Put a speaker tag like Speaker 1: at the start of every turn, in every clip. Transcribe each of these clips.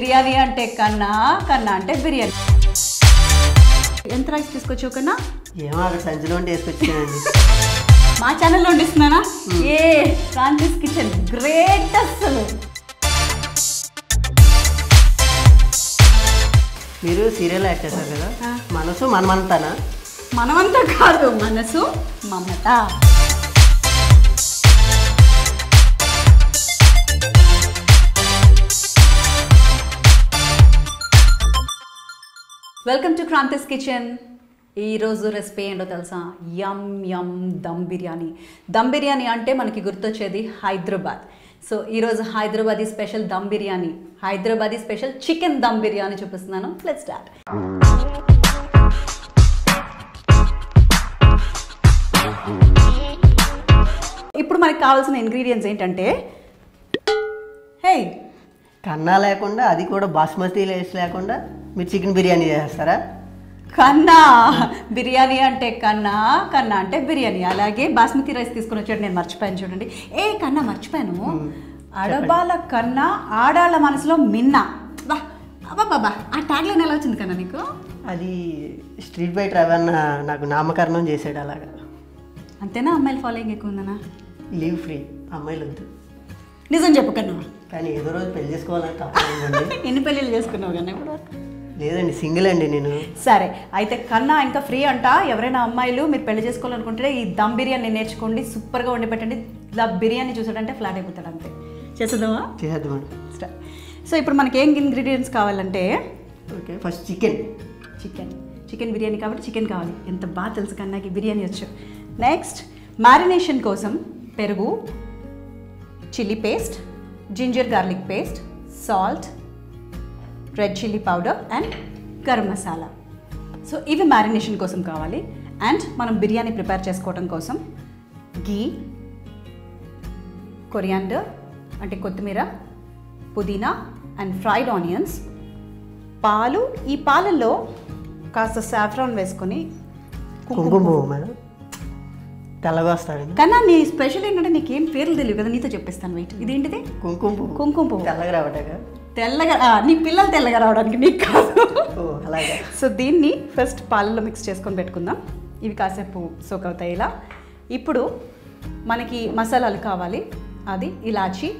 Speaker 1: బిర్యానీ అంటే కన్నా కన్నా అంటే బిర్యానీ ఎంత రైస్ తీసుకొచ్చావు కన్నా
Speaker 2: ఏమో అక్కడ సంచిలో ఉంటే వేసుకొచ్చానండి
Speaker 1: మా ఛానల్లో వండిస్తున్నానా ఏ ఫ్రాన్సిస్ కిచెన్ గ్రేట్ అసలు
Speaker 2: మీరు సీరియల్ యాక్ట్ చేశారు కదా
Speaker 1: ఆ.
Speaker 2: మనసు మనమంతానా
Speaker 1: మనమంతా కాదు మనసు మమత వెల్కమ్ టు క్రాంతిస్ కిచెన్ ఈరోజు రెసిపీ ఏంటో తెలుసా యమ్ యమ్ దమ్ బిర్యానీ దమ్ బిర్యానీ అంటే మనకి గుర్తొచ్చేది హైదరాబాద్ సో ఈరోజు Hyderabadi special dum biryani Hyderabadi special chicken dum biryani చూపిస్తున్నాను లెట్ స్టార్ట్ ఇప్పుడు మనకి కావాల్సిన ఇంగ్రీడియంట్స్ ఏంటంటే హే
Speaker 2: కన్నా లేకుండా అది కూడా బాస్మతి రైస్ లేకుండా మీరు చికెన్ బిర్యానీ చేస్తారా
Speaker 1: కన్నా బిర్యానీ అంటే కన్నా కన్నా అంటే బిర్యానీ అలాగే బాస్మతి రైస్ తీసుకుని వచ్చాడు నేను మర్చిపోయాను చూడండి ఏ కన్నా మర్చిపోయాను ఆడవాళ్ళ కన్నా ఆడాళ్ళ మనసులో మిన్న బా అబ్బాబ్బా ఆ ట్యాగ్లైన్ ఎలా వచ్చింది కన్నా నీకు
Speaker 2: అది స్ట్రీట్ బైట్ రవన్న నాకు నామకరణం చేశాడు అలాగా
Speaker 1: అంతేనా అమ్మాయిల ఫాలోయింగ్ ఎక్కువ ఉందనా
Speaker 2: లీవ్ ఫ్రీ అమ్మాయిలు వద్దు
Speaker 1: నిజం చెప్పు కన్నా
Speaker 2: కానీ ఏదో రోజు పెళ్లి చేసుకోవాలని తప్పలేదండి
Speaker 1: ఎన్ని పెళ్ళిళ్ళు చేసుకున్నావు కన్నా ఇప్పుడు
Speaker 2: లేదండి సింగిల్ అండి నేను
Speaker 1: సరే అయితే కన్నా ఇంకా ఫ్రీ అంట ఎవరైనా అమ్మాయిలు మీరు పెళ్లి చేసుకోవాలనుకుంటే ఈ దమ్ బిర్యానీ నేర్చుకోండి సూపర్గా వండి పెట్టండి ఇలా బిర్యానీ చూసాడంటే ఫ్లాట్ అయిపోతాడు అంతే చేసేద్దామా
Speaker 2: చేసేద్దాం మేడం
Speaker 1: స్టార్ట్ సో ఇప్పుడు మనకి ఏం ఇంగ్రీడియంట్స్ కావాలంటే
Speaker 2: okay first chicken
Speaker 1: chicken chicken biryani కాబట్టి చికెన్ కావాలి ఎంత బాగా తెలుసు కన్నాకి బిర్యానీ వచ్చు నెక్స్ట్ మ్యారినేషన్ కోసం పెరుగు chilli paste ginger garlic paste salt red chilli powder and garam masala so ఇవి మ్యారినేషన్ కోసం కావాలి అండ్ మనం బిర్యానీ ప్రిపేర్ చేసుకోవడం కోసం గీ కొరియాండర్ అంటే కొత్తిమీర పుదీనా అండ్ ఫ్రైడ్ ఆనియన్స్ పాలు ఈ పాలల్లో కాస్త సాఫ్రాన్ వేసుకొని
Speaker 2: కుంకుమ పువ్వు మేడం తెల్లగా వస్తాడండి
Speaker 1: కన్నా నీ స్పెషల్ ఏంటంటే నీకేం పేర్లు తెలియదు కదా నీతో చెప్పిస్తాను వెయిట్ ఇదేంటిది
Speaker 2: కుంకుమ పువ్వు
Speaker 1: కుంకుమ పువ్వు
Speaker 2: తెల్లగా రావటాక
Speaker 1: తెల్లగా ఆ, నీ పిల్లలు తెల్లగా రావడానికి నీకు కాదు
Speaker 2: ఓ అలాగా
Speaker 1: సో దీన్ని ఫస్ట్ పాలలో మిక్స్ చేసుకొని పెట్టుకుందాం ఇవి కాసేపు సోక్ అవుతాయి ఇలా ఇప్పుడు మనకి మసాలాలు కావాలి అది ఇలాచి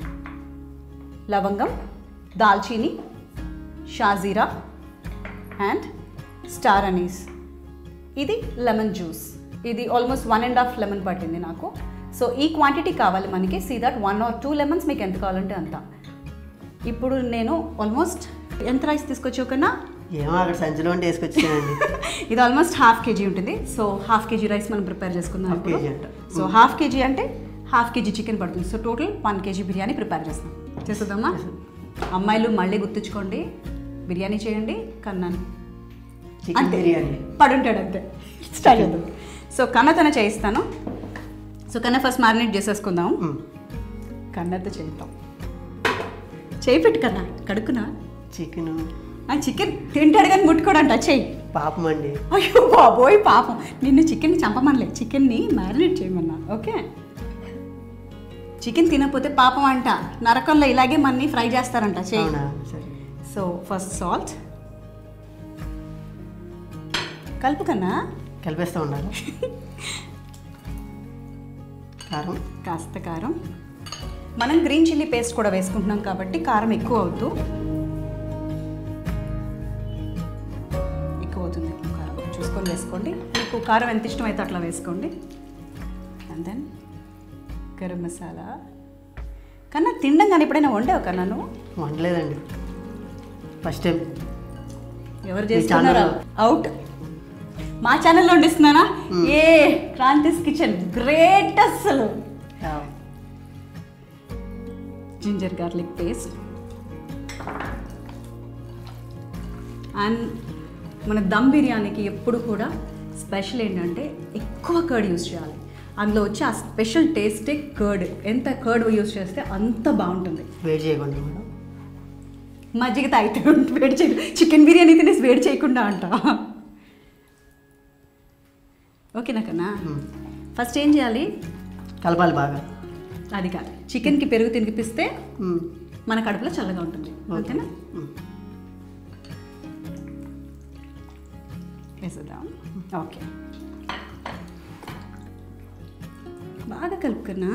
Speaker 1: లవంగం దాల్చీని షాజీరా అండ్ స్టార్ అనీస్ ఇది లెమన్ జ్యూస్ ఇది almost one and half lemon పట్టింది నాకు సో ఈ క్వాంటిటీ కావాలి మనకి see that one or two lemons మీకు ఎంత కావాలంటే అంత ఇప్పుడు నేను ఆల్మోస్ట్ ఎంత రైస్ తీసుకొచ్చావు కన్నా
Speaker 2: ఏమో అక్కడ సంచిలో ఉంటే వేసుకొచ్చానండి
Speaker 1: ఇది ఆల్మోస్ట్ హాఫ్ కేజీ ఉంటుంది సో హాఫ్ కేజీ రైస్ మనం ప్రిపేర్ చేసుకుందాం
Speaker 2: హాఫ్ కేజీ అంట.
Speaker 1: సో హాఫ్ కేజీ అంటే హాఫ్ కేజీ చికెన్ పడుతుంది so total one KG biryani prepare చేస్తాం చేస్తుందమ్మా అమ్మాయిలు మళ్ళీ గుర్తుంచుకోండి బిర్యానీ చేయండి కన్నాను
Speaker 2: చికెన్
Speaker 1: అంతే.
Speaker 2: బిర్యానీ
Speaker 1: పడుంటాడు అంతే స్టార్ట్ చేద్దాం సో కన్నతన చేయిస్తాను సో కన్న ఫస్ట్ మ్యారినేట్ చేసేసుకుందాం
Speaker 2: మ్.
Speaker 1: కన్నతో చేద్దాం చేయి పెట్టు కన్నా కడుక్కున్నా
Speaker 2: చికెన్
Speaker 1: ఆ చికెన్ తింటాడు కానీ ముట్టుకోడంట చెయ్యి
Speaker 2: పాపం అండి
Speaker 1: అయ్యో బాబోయ్ పాపం నిన్ను చికెన్ని చంపమనలే చికెన్ని మ్యారినేట్ చేయమన్నా ఓకే చికెన్ తినకపోతే పాపం అంట నరకంలో ఇలాగే మన్ని ఫ్రై చేస్తారంట చేయి
Speaker 2: అవునా సరే
Speaker 1: సో ఫస్ట్ సాల్ట్ కలుపు కన్నా
Speaker 2: కలిపేస్తూ ఉండాలి కారం
Speaker 1: కాస్త కారం మనం గ్రీన్ చిల్లీ పేస్ట్ కూడా వేసుకుంటున్నాం కాబట్టి కారం ఎక్కువ అవుతూ ఎక్కువ అవుతుంది కారం చూసుకొని వేసుకోండి మీకు కారం ఎంత ఇష్టమైతే అట్లా వేసుకోండి అండ్ దెన్ గరం మసాలా కన్నా తినడం కానీ ఎప్పుడైనా వండావు కన్నా నువ్వు
Speaker 2: వండలేదండి ఫస్ట్ టైం
Speaker 1: ఎవరు
Speaker 2: మీ
Speaker 1: చేస్తున్నారా
Speaker 2: ఛానల్లో.
Speaker 1: అవుట్ మా ఛానల్లో వండిస్తున్నానా ఏ క్రాంతిస్ కిచెన్ గ్రేట్ అస్సలు జింజర్ గార్లిక్ పేస్ట్ అండ్ మన దమ్ బిర్యానీకి ఎప్పుడు కూడా స్పెషల్ ఏంటంటే ఎక్కువ కర్డ్ యూస్ చేయాలి అందులో వచ్చే ఆ స్పెషల్ టేస్టే కర్డ్ ఎంత కర్డ్ యూస్ చేస్తే అంత బాగుంటుంది
Speaker 2: వేడి చేయకుండా మేడం
Speaker 1: మజ్జిగ తాగితే వేడి చేయ చికెన్ బిర్యానీ తినేసి వేడి చేయకుండా అంట ఓకేనా కన్నా
Speaker 2: మ్.
Speaker 1: ఫస్ట్ ఏం చేయాలి
Speaker 2: కలపాలి బాగా
Speaker 1: అది కాదు చికెన్కి పెరుగు తినిపిస్తే
Speaker 2: మ్.
Speaker 1: మన కడుపులో చల్లగా ఉంటుంది ఓకేనా వేసేద్దాం ఓకే బాగా కలుపుకున్నా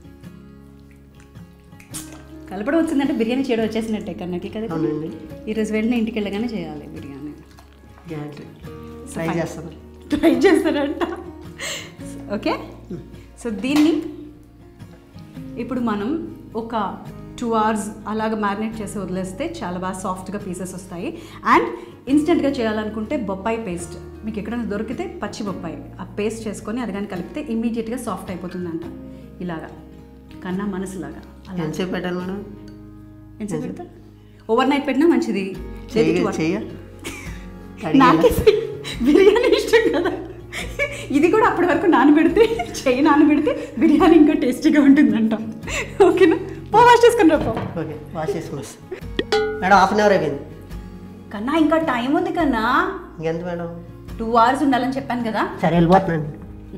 Speaker 1: కలపడం వచ్చిందంటే బిర్యానీ చేయడం వచ్చేసినట్టే కన్నకి కదా
Speaker 2: అవునండి
Speaker 1: ఈరోజు వెంటనే ఇంటికి వెళ్ళగానే చేయాలి బిర్యానీ
Speaker 2: గ్యారెంటీ ట్రై
Speaker 1: fine.
Speaker 2: చేస్తాను
Speaker 1: ట్రై చేస్తారంట ఓకే సో దీన్ని ఇప్పుడు మనం ఒక టూ అవర్స్ అలాగ మ్యారినేట్ చేసి వదిలేస్తే చాలా బాగా సాఫ్ట్గా పీసెస్ వస్తాయి అండ్ ఇన్స్టెంట్గా చేయాలనుకుంటే బొప్పాయి పేస్ట్ మీకు ఎక్కడైనా దొరికితే పచ్చి బొప్పాయి ఆ పేస్ట్ చేసుకొని అది కానీ కలిపితే ఇమీడియట్గా సాఫ్ట్ అయిపోతుందంట ఇలాగా కన్నా మనసులాగా అలా
Speaker 2: ఎంతసేపు పెట్టాలి మేడం
Speaker 1: ఎంతసేపు పెడతా ఓవర్ నైట్ పెట్టినా మంచిది లేదు
Speaker 2: చెయ్య
Speaker 1: two hours.
Speaker 2: చెయ్య
Speaker 1: నాకే బిర్యానీ ఇష్టం కదా ఇది కూడా అప్పటి వరకు నానబెడితే చెయ్యి నానబెడితే బిర్యానీ ఇంకా టేస్టీగా ఉంటుందంట ఓకేనా పో వాష్ చేసుకుని రా పో
Speaker 2: ఓకే వాష్ చేసుకుని వస్తా మేడం హాఫ్ అన్ అవర్ అయిపోయింది
Speaker 1: కన్నా ఇంకా టైం ఉంది కన్నా
Speaker 2: ఇంకెంత మేడం
Speaker 1: టూ అవర్స్ ఉండాలని చెప్పాను కదా
Speaker 2: సరే వెళ్ళిపోతున్నాను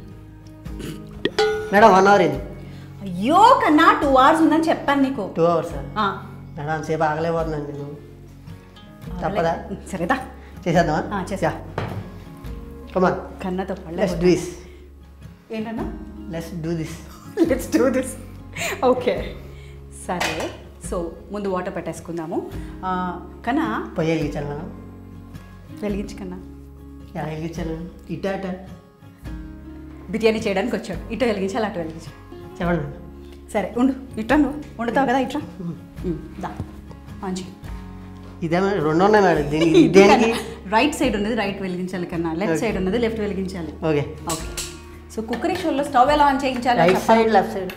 Speaker 2: మేడం వన్ అవర్ అయింది
Speaker 1: అయ్యో కన్నా టూ అవర్స్ ఉందని చెప్పాను నీకు
Speaker 2: టూ అవర్స్ సార్
Speaker 1: ఆ,
Speaker 2: మేడం అంతసేపు ఆగలేకపోతున్నాను నేను తప్పదా
Speaker 1: సరేదా
Speaker 2: చేసేద్దామా
Speaker 1: ఆ, చేస్తా.
Speaker 2: కమాన్
Speaker 1: కన్నతో
Speaker 2: లెట్స్ డూ
Speaker 1: పడలేదు
Speaker 2: దిస్
Speaker 1: ఏంటన్నా
Speaker 2: let's do this
Speaker 1: let's do this okay సరే సో ముందు వాటర్ పెట్టేసుకుందాము ఆ, కన్నా
Speaker 2: పొయ్యి వెలిగించాలి మేడం
Speaker 1: వెలిగించు కన్నా
Speaker 2: ఎలా వెలిగించాను ఇట అట
Speaker 1: బిర్యానీ చేయడానికి వచ్చాడు ఇటు వెలిగించాలి అటు వెలిగించాలి
Speaker 2: చెప్పండి మేడం
Speaker 1: సరే ఉండు ఇట్రా నువ్వు వండుతావు కదా ఇట్రా ఉమ్, దా మంచి
Speaker 2: ఇదే మేడం రెండు ఉన్నాయి మేడం దీనికి దేనికి
Speaker 1: రైట్ సైడ్ ఉన్నది రైట్ వెలిగించాలి కన్నా లెఫ్ట్ సైడ్ ఉన్నది లెఫ్ట్ వెలిగించాలి
Speaker 2: ఓకే
Speaker 1: ఓకే సో కుక్కరీ షోలో స్టవ్ ఎలా ఆన్ చేయించాలి
Speaker 2: రైట్ సైడ్ లెఫ్ట్ సైడ్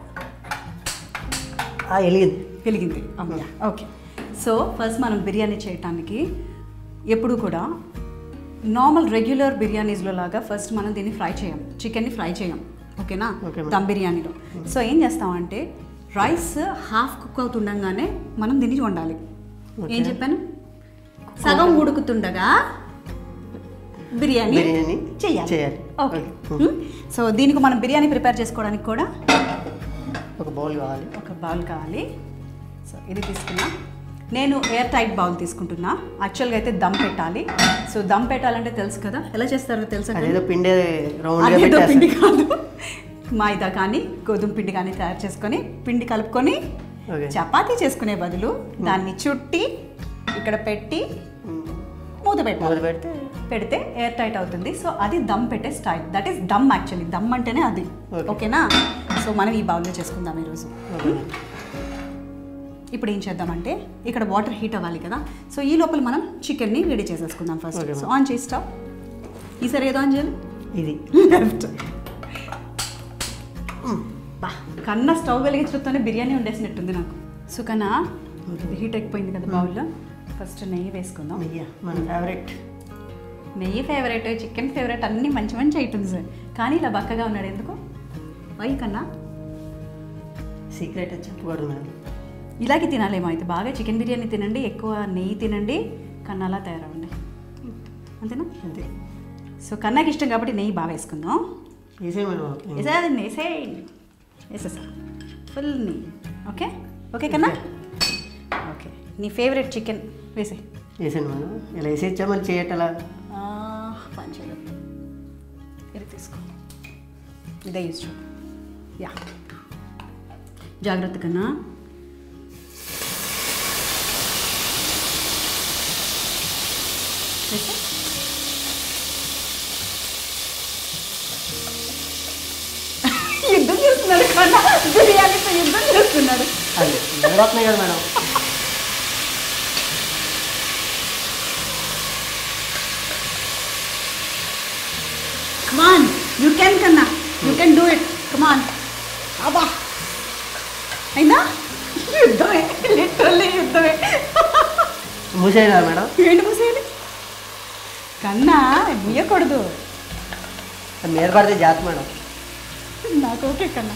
Speaker 2: వెలిగింది
Speaker 1: వెలిగింది అమ్మయ్య ఓకే సో ఫస్ట్ మనం బిర్యానీ చేయటానికి ఎప్పుడు కూడా నార్మల్ రెగ్యులర్ బిర్యానీస్లో లాగా ఫస్ట్ మనం దీన్ని ఫ్రై చేయం చికెన్ని ఫ్రై చేయం ఓకేనా
Speaker 2: Okay, ma'am.
Speaker 1: దమ్ బిర్యానీలో సో ఏం చేస్తామంటే రైస్ హాఫ్ కుక్ అవుతుండగానే మనం దీన్ని వండాలి ఏం
Speaker 2: Okay.
Speaker 1: చెప్పాను సగం ఉడుకుతుండగా బిర్యానీ
Speaker 2: బిర్యానీ
Speaker 1: చేయాలి
Speaker 2: చేయాలి.
Speaker 1: Okay
Speaker 2: Okay.
Speaker 1: సో దీనికి మనం బిర్యానీ ప్రిపేర్ చేసుకోవడానికి కూడా
Speaker 2: ఒక బౌల్ కావాలి
Speaker 1: ఒక బౌల్ కావాలి సో ఇది తీసుకున్నా నేను ఎయిర్ టైట్ బౌల్ తీసుకుంటున్నా యాక్చువల్గా అయితే దమ్ పెట్టాలి సో దమ్ పెట్టాలంటే తెలుసు కదా ఎలా చేస్తారో తెలుసా కదా?
Speaker 2: అదేదో పిండి రౌండ్గా
Speaker 1: అదేదో పిండి
Speaker 2: పెట్టేస్తారు
Speaker 1: కాదు మైదా కానీ గోధుమ పిండి కానీ తయారు చేసుకొని పిండి కలుపుకొని
Speaker 2: ఓకే
Speaker 1: చపాతీ చేసుకునే బదులు దాన్ని చుట్టి ఇక్కడ పెట్టి మూత
Speaker 2: మొదలు
Speaker 1: పెట్టాలి
Speaker 2: పెడితే
Speaker 1: పెడితే ఎయిర్ టైట్ అవుతుంది సో అది దమ్ పెట్టే style that is dum actually dum అంటేనే అది
Speaker 2: Okay.
Speaker 1: ఓకేనా సో మనం ఈ బౌల్లో చేసుకుందాం ఈరోజు
Speaker 2: ఓకే
Speaker 1: ఇప్పుడు ఏం చేద్దామంటే ఇక్కడ వాటర్ హీట్ అవ్వాలి కదా సో ఈ లోపల మనం చికెన్ని రెడీ చేసేసుకుందాం ఫస్ట్
Speaker 2: Okay,
Speaker 1: సో ఆన్ చేసి స్టవ్ ఈసారి ఏదో ఆన్ చేయాలి
Speaker 2: ఇది
Speaker 1: లెఫ్ట్ బా కన్నా స్టవ్ వెలిగించడంతోనే బిర్యానీ వండేసినట్టుంది నాకు సో కన్నా హీట్ అయిపోయింది కదా బౌల్లో ఫస్ట్ నెయ్యి వేసుకుందాం
Speaker 2: నెయ్యి మన ఫేవరెట్
Speaker 1: నెయ్యి ఫేవరెట్ చికెన్ ఫేవరెట్ అన్నీ మంచి మంచి ఐటమ్స్ కానీ ఇలా బక్కగా ఉన్నాడు ఎందుకు వై కన్నా
Speaker 2: సీక్రెట్ చెప్పకూడదు మేడం
Speaker 1: ఇలాగే తినాలేమో అయితే బాగా చికెన్ బిర్యానీ తినండి ఎక్కువ నెయ్యి తినండి కన్నా అలా తయారవ్వండి అంతేనా
Speaker 2: అంతే
Speaker 1: సో కన్నాకి ఇష్టం కాబట్టి నెయ్యి బాగా వేసుకుందాం
Speaker 2: వేసే మేడం
Speaker 1: వేసేదండి వేసేయండి వేసేసా ఫుల్ నెయ్యి ఓకే ఓకే కన్నా ఓకే నీ ఫేవరెట్ చికెన్ వేసే
Speaker 2: వేసాను మేడం ఇలా వేసేచ్చా మరి చేయటలా
Speaker 1: పని చేయడం ఇది తీసుకో ఇదే యూజ్ చూడు యా జాగ్రత్త కన్నా వేసే యుద్ధం చేస్తున్నాడు కన్నా బిర్యానీతో యుద్ధం చేస్తున్నాడు
Speaker 2: అది నిలబడుతున్నాయి కదా మేడం
Speaker 1: కమాన్ యూ కెన్ కన్నా you can do it come on అబ్బా అయినా యుద్ధమే లిటరల్లీ యుద్ధమే
Speaker 2: మూసేయదా మేడం
Speaker 1: ఏంటి మూసేయాలి కన్నా ముయ్యకూడదు
Speaker 2: అది మీద పడితే జాత్ మేడం
Speaker 1: నాకు ఓకే కన్నా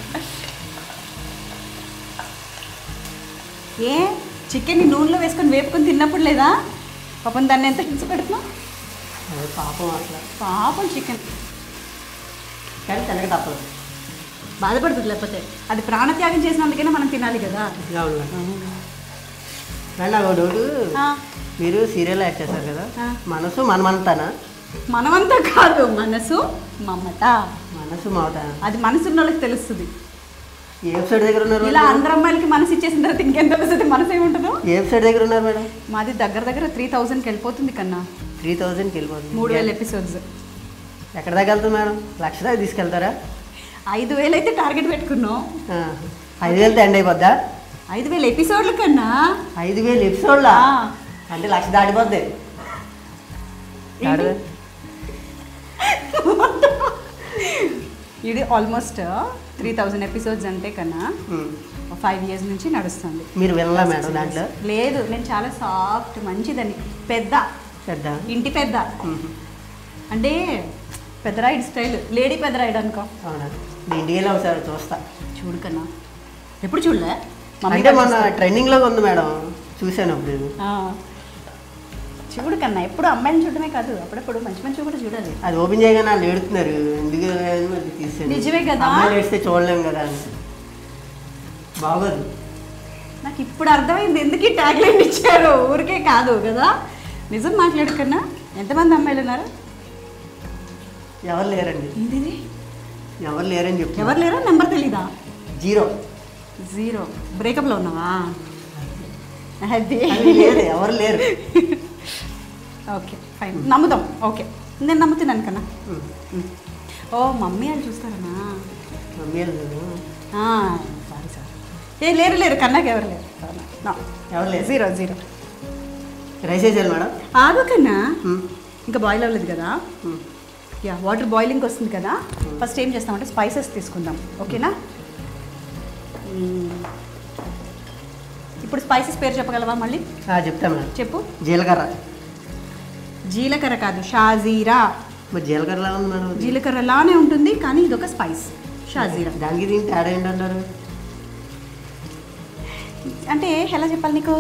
Speaker 1: ఏ చికెన్ని నూనెలో వేసుకొని వేపుకొని తిన్నప్పుడు లేదా పాపం దాన్ని ఎంత హింస పెడుతున్నావు
Speaker 2: అది పాపం అట్లా
Speaker 1: పాపం చికెన్
Speaker 2: కానీ తినక తప్పదు
Speaker 1: బాధపడుతుంది లేకపోతే అది ప్రాణత్యాగం చేసినందుకైనా మనం తినాలి కదా
Speaker 2: అవును మేడం మేడం నాకు డౌట్
Speaker 1: ఆ,
Speaker 2: మీరు సీరియల్ యాక్ట్ చేస్తారు కదా
Speaker 1: ఆ.
Speaker 2: మనసు మనమంతానా
Speaker 1: మనమంతా కాదు మనసు మమత
Speaker 2: మనసు మమత
Speaker 1: అది మనసున్న వాళ్ళకి తెలుస్తుంది
Speaker 2: ఏ వెబ్సైట్ దగ్గర ఉన్నారు
Speaker 1: ఇలా
Speaker 2: మేడం?
Speaker 1: అందరు అమ్మాయిలకి మనసు ఇచ్చేసిన తర్వాత ఇంకేం తెలుస్తుంది మనసు ఏముంటుందో
Speaker 2: ఏ వెబ్సైట్ దగ్గర ఉన్నారు మేడం
Speaker 1: మాది దగ్గర దగ్గర త్రీ థౌజండ్కి వెళ్ళిపోతుంది కన్నా
Speaker 2: త్రీ థౌజండ్కి వెళ్ళిపోతుంది
Speaker 1: మూడు వేల ఎపిసోడ్స్
Speaker 2: ఎక్కడ దాకా వెళ్తుంది మేడం లక్ష దాకా తీసుకెళ్తారా
Speaker 1: ఐదు వేలు అయితే టార్గెట్ పెట్టుకున్నాం
Speaker 2: ఆ. ఐదు వేలతో ఎండ్ అయిపోద్దా
Speaker 1: ఐదు వేల ఎపిసోడ్ల కన్నా
Speaker 2: ఐదు వేలు ఎపిసోడ్లా
Speaker 1: ఆ.
Speaker 2: అంటే లక్ష దాటిపోద్ది దాటిపోద్ది.
Speaker 1: ఇది ఆల్మోస్ట్ త్రీ థౌజండ్ ఎపిసోడ్స్ అంటే కన్నా
Speaker 2: ఉమ్.
Speaker 1: ఫైవ్ ఇయర్స్ నుంచి నడుస్తుంది
Speaker 2: మీరు వెళ్ళా మేడం దాంట్లో
Speaker 1: లేదు నేను చాలా సాఫ్ట్ మంచిదని పెద్ద
Speaker 2: పెద్ద
Speaker 1: ఇంటి పెద్ద
Speaker 2: ఉమ్.
Speaker 1: అంటే పెద్దరాయుడు స్టైల్ లేడీ పెద్దరాయుడు అనుకో
Speaker 2: అవునా మీ ఇంటికి వెళ్ళి ఒకసారి చూస్తా
Speaker 1: చూడు కన్నా ఎప్పుడు చూడలే మమ్మీ
Speaker 2: అంటే
Speaker 1: వాళ్ళు
Speaker 2: మొన్న
Speaker 1: చూస్తారు.
Speaker 2: ట్రెండింగ్లో ఉంది మేడం చూశాను అప్పుడు
Speaker 1: ఆ. చూడు కన్నా ఎప్పుడు అమ్మాయిని చూడటమే కాదు అప్పుడప్పుడు మంచి మంచి కూడా చూడాలి
Speaker 2: అది ఓపెన్ చేయగానే వాళ్ళు ఏడుతున్నారు ఎందుకు అని మరి తీసాను
Speaker 1: నిజమే కదా?
Speaker 2: అమ్మాయిలు ఏడిస్తే చూడలేం కదా అని బాగోదు
Speaker 1: నాకు ఇప్పుడు అర్థమైంది ఎందుకు ఈ ట్యాగ్ లైన్ ఇచ్చారు ఊరికే కాదు కదా నిజం మాట్లాడుకన్నా ఎంతమంది అమ్మాయిలు ఉన్నారు
Speaker 2: ఎవరు లేరండి
Speaker 1: ఏంటిది
Speaker 2: ఎవరు లేరని చెప్పి
Speaker 1: ఎవరు లేరా నెంబర్ తెలీదా
Speaker 2: జీరో
Speaker 1: జీరో బ్రేకప్లో ఉన్నావా అది
Speaker 2: అది లేదు ఎవరు లేరు
Speaker 1: ఓకే ఫైన్ నమ్ముదాం ఓకే నేను నమ్ముతున్నాను కన్నా
Speaker 2: ఉమ్.
Speaker 1: ఓ మమ్మీ వాళ్ళు చూస్తారనా
Speaker 2: మమ్మీ వాళ్ళు లేరు.
Speaker 1: సారీ సారీ ఏ లేరు లేరు కన్నాకి ఎవరు లేరు No.
Speaker 2: ఎవరు లేరు
Speaker 1: జీరో జీరో
Speaker 2: రైస్ వేసేయాలి మేడం
Speaker 1: ఆగు కన్నా
Speaker 2: ఉమ్.
Speaker 1: ఇంకా బాయిల్ అవ్వలేదు కదా
Speaker 2: ఉమ్.
Speaker 1: యా వాటర్ బాయిలింగ్ వస్తుంది కదా ఫస్ట్ ఏం చేస్తామంటే స్పైసెస్ తీసుకుందాం ఓకేనా మ్మ్. ఇప్పుడు స్పైసెస్ పేరు చెప్పగలవా మళ్ళీ
Speaker 2: ఆ, చెప్తా మేడం
Speaker 1: చెప్పు
Speaker 2: జీలకర్ర
Speaker 1: జీలకర్ర కాదు షాజీరా
Speaker 2: మరి జీలకర్రలా ఉంది మేడం అది.
Speaker 1: జీలకర్ర లానే ఉంటుంది కానీ ఇదొక స్పైస్ షాజీరా
Speaker 2: దానికి దీనికి తేడా ఏంటంటారు
Speaker 1: అంటే ఎలా చెప్పాలి నీకు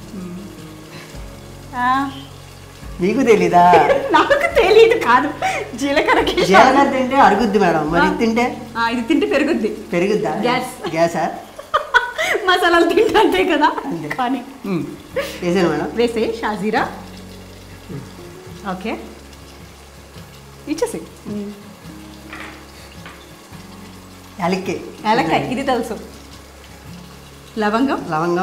Speaker 1: ఆ,
Speaker 2: మీకు తెలీదా
Speaker 1: నాకు తెలియదు కాదు జీలకర్రకి
Speaker 2: జీలకర్ర తింటే అరుగుద్ది మేడం మరి ఇది తింటే
Speaker 1: ఆ, ఇది తింటే పెరుగుద్ది
Speaker 2: పెరుగుద్దా
Speaker 1: గ్యాస్.
Speaker 2: గ్యాసా
Speaker 1: మసాలాలు తింటే అంతే కదా
Speaker 2: అంతే.
Speaker 1: కానీ
Speaker 2: ఉమ్. వేసాను మేడం
Speaker 1: వేసే షాజీరా ఓకే ఇచ్చేసి
Speaker 2: యాలక్కి
Speaker 1: ఏలక్కాయ ఇది తెలుసు లవంగం
Speaker 2: లవంగం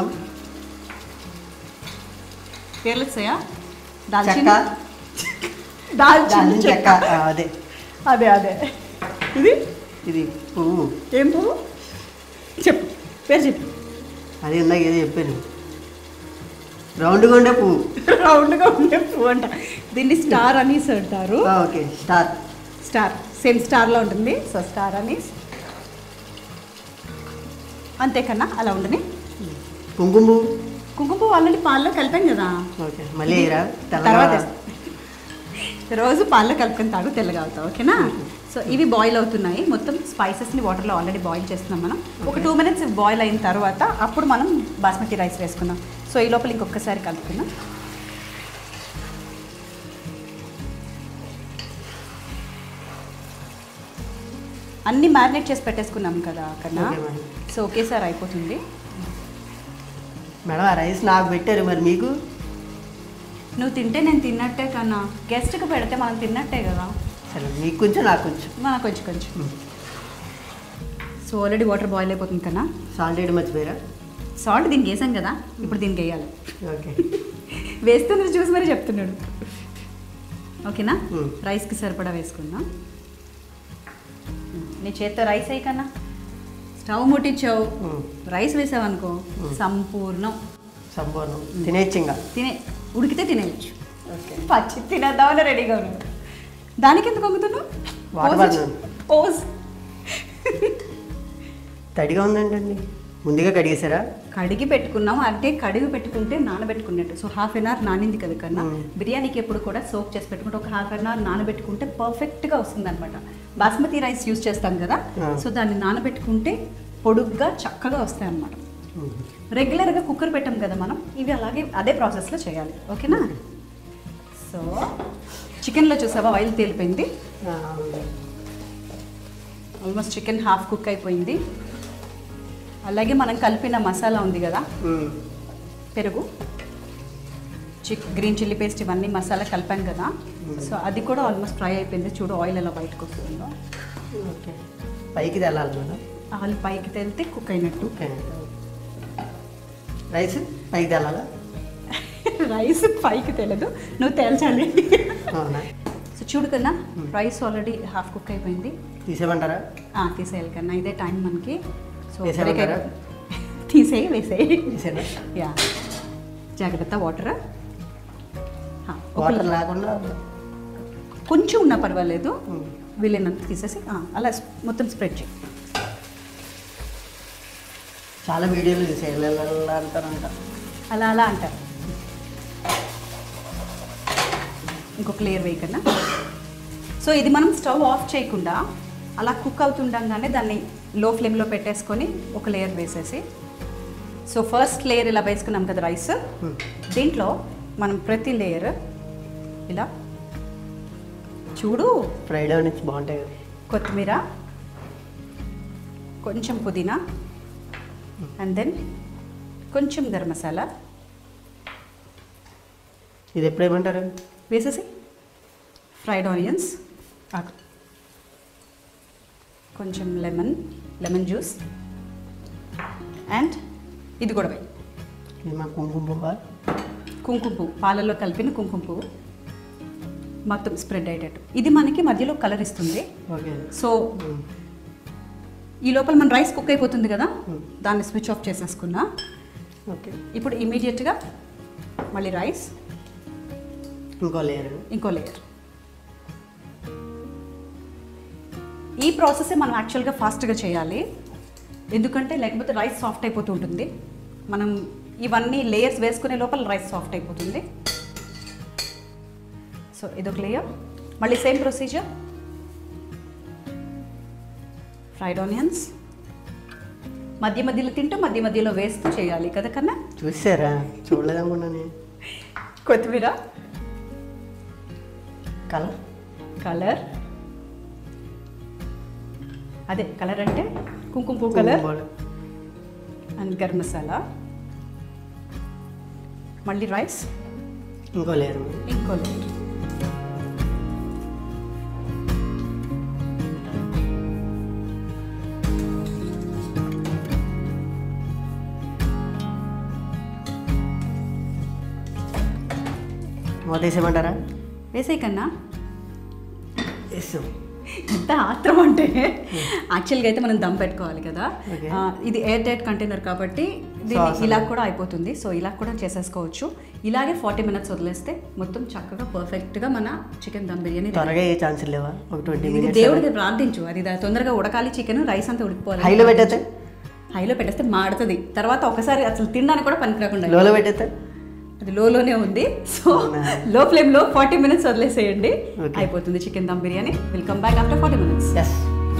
Speaker 1: పేర్లు వచ్చాయా
Speaker 2: చెక్క
Speaker 1: దాల్చిన దాల్చిన
Speaker 2: దాల్చిన చెక్క
Speaker 1: చెక్క
Speaker 2: ఆ, అదే
Speaker 1: అదే అదే ఇది
Speaker 2: ఇది పువ్వు
Speaker 1: ఏం పువ్వు చెప్పు పేరు చెప్పు
Speaker 2: అది ఇందాక ఏదో చెప్పాను రౌండ్గా ఉండే పువ్వు
Speaker 1: రౌండ్గా ఉండే పువ్వు అంట దీన్ని స్టార్ అనీస్ అంటారు
Speaker 2: ఆ, ఓకే స్టార్
Speaker 1: స్టార్ సేమ్ స్టార్లో ఉంటుంది సో స్టార్ అనీస్ అంతేకన్నా అలా ఉండని
Speaker 2: కుంకుమ పువ్వు
Speaker 1: కుంకుమ పువ్వు ఆల్రెడీ పాల్లో కలిపాం కదా
Speaker 2: ఓకే మళ్ళీ వేయరా
Speaker 1: తర్వాత
Speaker 2: తెల్లగా
Speaker 1: వేస్తా. రోజు పాల్లో కలుపుకొని తాగు తెల్లగా అవుతావు ఓకేనా సో ఇవి బాయిల్ అవుతున్నాయి మొత్తం స్పైసెస్ని వాటర్లో ఆల్రెడీ బాయిల్ చేస్తున్నాం మనం ఒక టూ మినిట్స్ బాయిల్ అయిన తర్వాత అప్పుడు మనం బాస్మతి రైస్ వేసుకుందాం సో ఈ లోపల ఇంకొకసారి కలుపుకుందాం అన్నీ మ్యారినేట్ చేసి పెట్టేసుకున్నాం కదా కన్నా
Speaker 2: ఓకే మేడం.
Speaker 1: సో ఒకేసారి అయిపోతుంది
Speaker 2: మేడం ఆ రైస్ నాకు పెట్టారు మరి మీకు
Speaker 1: నువ్వు తింటే నేను తిన్నట్టే కన్నా గెస్ట్కి పెడితే మనం తిన్నట్టే కదా
Speaker 2: సరే మీకు కొంచెం నాకు కొంచెం
Speaker 1: మన కొంచెం కొంచెం సో ఆల్రెడీ వాటర్ బాయిల్ అయిపోతుంది కన్నా
Speaker 2: సాల్ట్ వేయడం మర్చిపోయారా
Speaker 1: సాల్ట్ దీనికి వేసాం కదా ఇప్పుడు దీనికి వేయాలి
Speaker 2: ఓకే
Speaker 1: వేస్తున్నది చూసి మరీ చెప్తున్నాడు ఓకేనా
Speaker 2: Hmm.
Speaker 1: రైస్కి సరిపడా వేసుకుందాం నీ చేత్తో రైస్ అయ్యి కన్నా స్టవ్ ముట్టించావు
Speaker 2: ఉమ్.
Speaker 1: రైస్ వేసావు అనుకో
Speaker 2: Hmm.
Speaker 1: సంపూర్ణం
Speaker 2: సంపూర్ణం తినేయచ్చు ఇంకా
Speaker 1: తినే ఉడికితే తినేయచ్చు
Speaker 2: ఓకే
Speaker 1: పచ్చి తినేద్దామని రెడీగా ఉన్నాడు దానికి ఎందుకు వంగుతున్నావు
Speaker 2: వాటర్
Speaker 1: పోసి-
Speaker 2: పడుతుంది.
Speaker 1: పోసి
Speaker 2: తడిగా ఉందంటండి ముందుగా కడిగేశారా
Speaker 1: కడిగి పెట్టుకున్నాం అంటే కడిగి పెట్టుకుంటే నానబెట్టుకున్నట్టు సో హాఫ్ అన్ అవర్ నానింది కదా కన్నా
Speaker 2: మ్మ్.
Speaker 1: బిర్యానీకి ఎప్పుడు కూడా సోక్ చేసి పెట్టుకుంటే ఒక హాఫ్ అన్ అవర్ నానబెట్టుకుంటే పర్ఫెక్ట్గా వస్తుంది అనమాట బాస్మతి రైస్ యూస్ చేస్తాం కదా
Speaker 2: ఆ.
Speaker 1: సో దాన్ని నానబెట్టుకుంటే పొడుగ్గా చక్కగా వస్తాయి అనమాట రెగ్యులర్గా కుక్కర్ పెట్టాం కదా మనం ఇవి అలాగే అదే ప్రాసెస్లో చేయాలి ఓకేనా సో చికెన్లో చూసావా ఆయిల్ తేలిపోయింది
Speaker 2: ఆ, ఉంది.
Speaker 1: ఆల్మోస్ట్ చికెన్ హాఫ్ కుక్ అయిపోయింది అలాగే మనం కలిపిన మసాలా ఉంది కదా
Speaker 2: ఉమ్.
Speaker 1: పెరుగు చిక్ గ్రీన్ చిల్లీ పేస్ట్ ఇవన్నీ మసాలా కలిపాం కదా సో అది కూడా ఆల్మోస్ట్ ఫ్రై అయిపోయింది చూడు ఆయిల్ ఎలా బయటకు వస్తుందో
Speaker 2: ఓకే పైకి తెల్లాలి మేడం
Speaker 1: ఆయిల్ పైకి తెలితే కుక్ అయినట్టు
Speaker 2: ఓకే రైస్ పైకి తెల్లాలా
Speaker 1: రైస్ పైకి తెలదు నువ్వు తేల్చాలి
Speaker 2: అవునా
Speaker 1: సో చూడు కన్నా రైస్ ఆల్రెడీ హాఫ్ కుక్ అయిపోయింది
Speaker 2: తీసేయమంటారా
Speaker 1: ఆ, తీసేయాలి కన్నా ఇదే టైం మనకి సో
Speaker 2: వేసేయమంటారా?
Speaker 1: తీసేయి వేసేయి
Speaker 2: తీసేనా
Speaker 1: యా జాగ్రత్త వాటర్
Speaker 2: వాటర్ లేకుండా
Speaker 1: కొంచెం ఉన్నా పర్వాలేదు
Speaker 2: ఉమ్.
Speaker 1: వీలైనంత తీసేసి ఆ, అలా స్- మొత్తం స్ప్రెడ్ చేయి
Speaker 2: చాలా వీడియోలు చూసాయి అంటారంట
Speaker 1: అలా అలా అంటారు ఇంకొక లేయర్ వేయకన్నా సో ఇది మనం స్టవ్ ఆఫ్ చేయకుండా అలా కుక్ అవుతుండగానే దాన్ని లో ఫ్లేమ్లో పెట్టేసుకొని ఒక లేయర్ వేసేసి సో ఫస్ట్ లేయర్ ఇలా వేసుకున్నాం కదా రైస్
Speaker 2: ఉమ్.
Speaker 1: దీంట్లో మనం ప్రతి లేయర్ ఇలా చూడు
Speaker 2: ఫ్రైడ్ నుంచి బాగుంటాయి కదా
Speaker 1: కొత్తిమీర కొంచెం పుదీనా అండ్ దెన్ కొంచెం గరం మసాలా
Speaker 2: ఇది ఎప్పుడు ఏమంటారు
Speaker 1: వేసేసి ఫ్రైడ్ ఆనియన్స్ కొంచెం లెమన్ లెమన్ జ్యూస్ అండ్ ఇది కూడా వేయి
Speaker 2: ఇది మా కుంకుమ పువ్వా
Speaker 1: కుంకుమ పువ్వు పాలల్లో కలిపిన కుంకుమ పువ్వు మొత్తం స్ప్రెడ్ అయ్యేటట్టు ఇది మనకి మధ్యలో కలర్ ఇస్తుంది
Speaker 2: ఓకే
Speaker 1: సో
Speaker 2: ఉమ్.
Speaker 1: ఈ లోపల మన రైస్ కుక్ అయిపోతుంది కదా
Speaker 2: Hmm.
Speaker 1: దాన్ని స్విచ్ ఆఫ్ చేసేసుకున్నా
Speaker 2: ఓకే
Speaker 1: ఇప్పుడు ఇమీడియట్గా మళ్ళీ రైస్
Speaker 2: ఇంకో లేయర్
Speaker 1: ఇంకో లేయర్ ఈ ప్రాసెస్ మనం యాక్చువల్గా ఫాస్ట్గా చేయాలి ఎందుకంటే లేకపోతే రైస్ సాఫ్ట్ అయిపోతూ ఉంటుంది మనం ఇవన్నీ లేయర్స్ వేసుకునే లోపల రైస్ సాఫ్ట్ అయిపోతుంది సో ఇదొక లేయర్ మళ్ళీ సేమ్ ప్రొసీజర్ ఫ్రైడ్ ఆనియన్స్ మధ్య మధ్యలో తింటూ మధ్య మధ్యలో వేస్తూ చేయాలి కదా కన్నా
Speaker 2: చూసారా చూడలేదనుకున్నాను
Speaker 1: కొత్తిమీర
Speaker 2: కలర్
Speaker 1: కలర్ అదే కలర్ అంటే కుంకుమ పువ్వు కలర్ అండ్ గరం మసాలా మళ్ళీ రైస్
Speaker 2: ఇంకో లేయర్
Speaker 1: ఇంకో లేయర్
Speaker 2: మూత వేసేయమంటారా
Speaker 1: వేసాయి కన్నా
Speaker 2: వేస్తాం
Speaker 1: ఎంత ఆత్రం అంటే యాక్చువల్గా అయితే మనం దమ్ పెట్టుకోవాలి కదా
Speaker 2: Okay.
Speaker 1: ఆ, ఇది ఎయిర్ టైట్ కంటైనర్ కాబట్టి దీన్ని
Speaker 2: Sauce
Speaker 1: ఇలా కూడా అయిపోతుంది సో ఇలా కూడా చేసేసుకోవచ్చు ఇలాగే ఫార్టీ మినిట్స్ వదిలేస్తే మొత్తం చక్కగా పర్ఫెక్ట్గా మన చికెన్ దమ్ బిర్యానీ ready.
Speaker 2: త్వరగా ఏ ఛాన్స్ లేవా ఒక ట్వంటీ
Speaker 1: ఇది
Speaker 2: మినిట్స్
Speaker 1: దేవుడికి ప్రార్థించు అది దా- తొందరగా ఉడకాలి చికెన్ రైస్ అంతా ఉడికిపోవాలి
Speaker 2: హైలో పెట్టేస్తే
Speaker 1: హైలో పెట్టేస్తే మాడుతుంది తర్వాత ఒకసారి అసలు తినడానికి కూడా పనికి రాకుండా
Speaker 2: లోలో పెట్టేస్తే
Speaker 1: అది లోలోనే ఉంది సో
Speaker 2: అవునా?
Speaker 1: లో ఫ్లేమ్లో ఫార్టీ మినిట్స్ వదిలేసేయండి
Speaker 2: Okay.
Speaker 1: అయిపోతుంది chicken dum biryani welcome back after forty minutes
Speaker 2: yes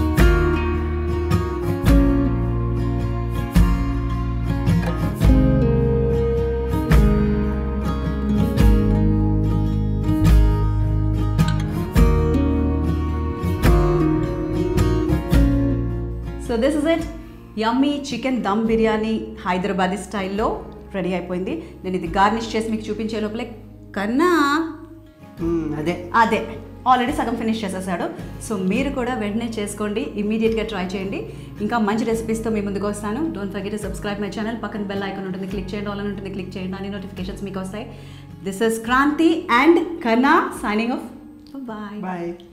Speaker 1: so this is it yummy chicken dum biryani Hyderabadi స్టైల్లో రెడీ అయిపోయింది నేను ఇది గార్నిష్ చేసి మీకు చూపించే లోపలే కన్నా
Speaker 2: అదే
Speaker 1: అదే ఆల్రెడీ సగం ఫినిష్ చేసేసాడు సో మీరు కూడా వెంటనే చేసుకోండి ఇమీడియట్గా ట్రై చేయండి ఇంకా మంచి రెసిపీస్తో మీ ముందుకు వస్తాను don't forget subscribe my channel పక్కన బెల్ ఐకాన్ ఉంటుంది క్లిక్ చేయండి ఆల్ అని ఉంటుంది క్లిక్ చేయండి అన్ని నోటిఫికేషన్స్ మీకు వస్తాయి this is Kranthi and Kanna signing off bye
Speaker 2: bye